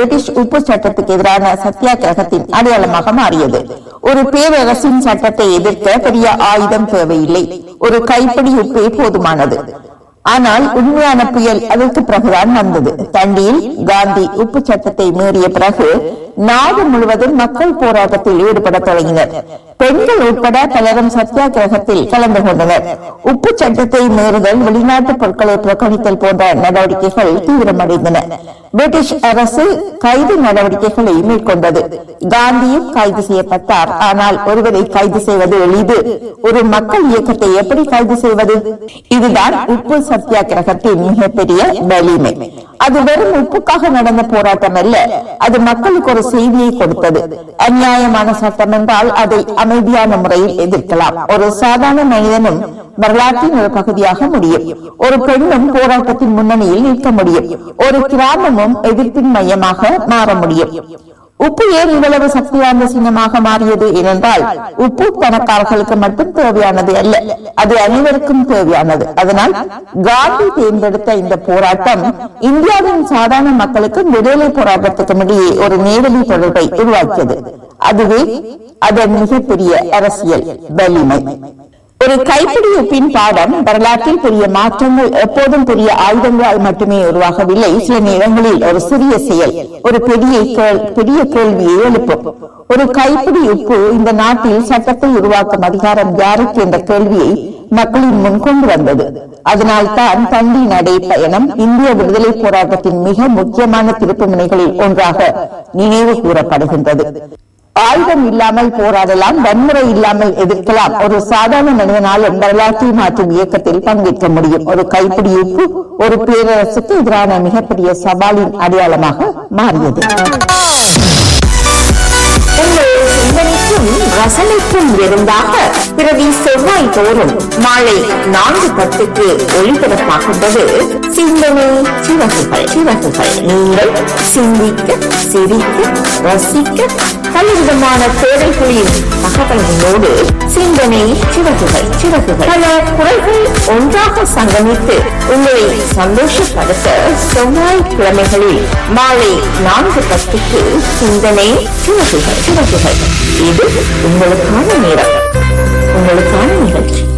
British உப்பு சட்டத்துக்கு எதிரான சத்தியாகிரகத்தின் அடையாளமாக மாறியது ஒரு பேரரசின் சட்டத்தை எதிர்க்க பெரிய ஆயுதம் தேவையில்லை ஒரு கைப்பிடி உப்பே போதுமானது ஆனால் உண்மையான புயல் அதற்கு பிறகுதான் வந்தது தண்டியில் காந்தி உப்பு சட்டத்தை மீறிய பிறகு நாடு முழுவதும் மக்கள் போராட்டத்தில் ஈடுபட தொடங்கினர் பெண்கள் உட்பட பலரும் சத்தியாகிரகத்தில் கலந்து கொண்டனர் உப்பு சட்டத்தை மீறுதல் வெளிநாட்டு பொருட்களை புறக்கணித்தல் போன்ற நடவடிக்கைகள் தீவிரமடைந்தன பிரிட்டிஷ் அரசு கைது நடவடிக்கைகளை மேற்கொண்டது காந்தியும் கைது செய்யப்பட்டார் ஆனால் ஒருவரை கைது செய்வது எளிது ஒரு மக்கள் இயக்கத்தை எப்படி கைது செய்வது இதுதான் உப்பு சத்தியாகிரகத்தின் மிகப்பெரிய வலிமை அது வெறும் உப்புக்காக நடந்த போராட்டம் அல்ல அது மக்களுக்கு ஒரு செய்தியை கொடுத்தது அநியாயமான சட்டம் என்றால் அதை அமைதியான முறையில் எதிர்க்கலாம் ஒரு சாதாரண மனிதனும் வரலாற்றின் ஒரு பகுதியாக முடியும் ஒரு பெண்ணும் போராட்டத்தின் முன்னணியில் நிற்க முடியும் ஒரு கிராமமும் எதிர்ப்பின் மையமாக மாற முடியும் உப்பு ஏன் இவ்வளவு சக்தி வாய்ந்த சின்னமாக மாறியது ஏனென்றால் உப்பு பணக்காரர்களுக்கு மட்டும் தேவையானது அல்ல அது அனைவருக்கும் தேவையானது அதனால் காந்தி தேர்ந்தெடுத்த இந்த போராட்டம் இந்தியாவின் சாதாரண மக்களுக்கும் விடுதலை போராட்டத்துக்கும் இடையே ஒரு நேரடி தொடர்பை உருவாக்கியது அதுவே அதன் மிகப்பெரிய அரசியல் வலிமை ஒரு கைப்பிடி உப்பின் பாடம் வரலாற்றில் பெரிய மாற்றங்கள் எப்போதும் பெரிய ஆயுதங்களால் மட்டுமே உருவாகவில்லை சில நேரங்களில் ஒரு சிறிய செயல் ஒரு பெரிய கேள்- பெரிய கேள்வியை எழுப்பும் ஒரு கைப்பிடி உப்பு இந்த நாட்டில் சட்டத்தை உருவாக்கும் அதிகாரம் யாருக்கு என்ற கேள்வியை மக்களின் முன் கொண்டு வந்தது அதனால் தான் தண்டி நடை பயணம் இந்திய விடுதலை போராட்டத்தின் மிக முக்கியமான திருப்பு முனைகளில் ஒன்றாக நினைவு கூறப்படுகின்றது ஆயுதம் இல்லாமல் போராடலாம் வன்முறை இல்லாமல் எதிர்க்கலாம் ஒரு சாதாரண மனிதனாலும் வரலாற்றை மாற்றும் இயக்கத்தில் பங்கேற்க முடியும் ஒரு கைப்பிடி உப்பு ஒரு பேரரசுக்கு எதிரான மிகப்பெரிய சவாலின் அடையாளமாக மாறியது உங்கள் சிந்தனைக்கும் ரசனைக்கும் இருந்தாக பிரதி செவ்வாய் தோறும் மாலை நான்கு பத்துக்கு ஒளிபரப்பாகின்றது சிந்தனை சிறகுகள் சிறகுகள் நீங்கள் சிந்திக்க சிரிக்க ரசிக்க பலவிதமான தேவைகளின் தகவல்களோடு சிந்தனை சிறகுகள் சிறகுகள் பல குரல்கள் ஒன்றாக சங்கமித்து உங்களை சந்தோஷப்படுத்த செவ்வாய் கிழமைகளில் மாலை நான்கு பத்துக்கு சிந்தனை சிறகுகள் சிறகுகள் இது உங்களுக்கான நேரம் உங்களுக்கான நிகழ்ச்சி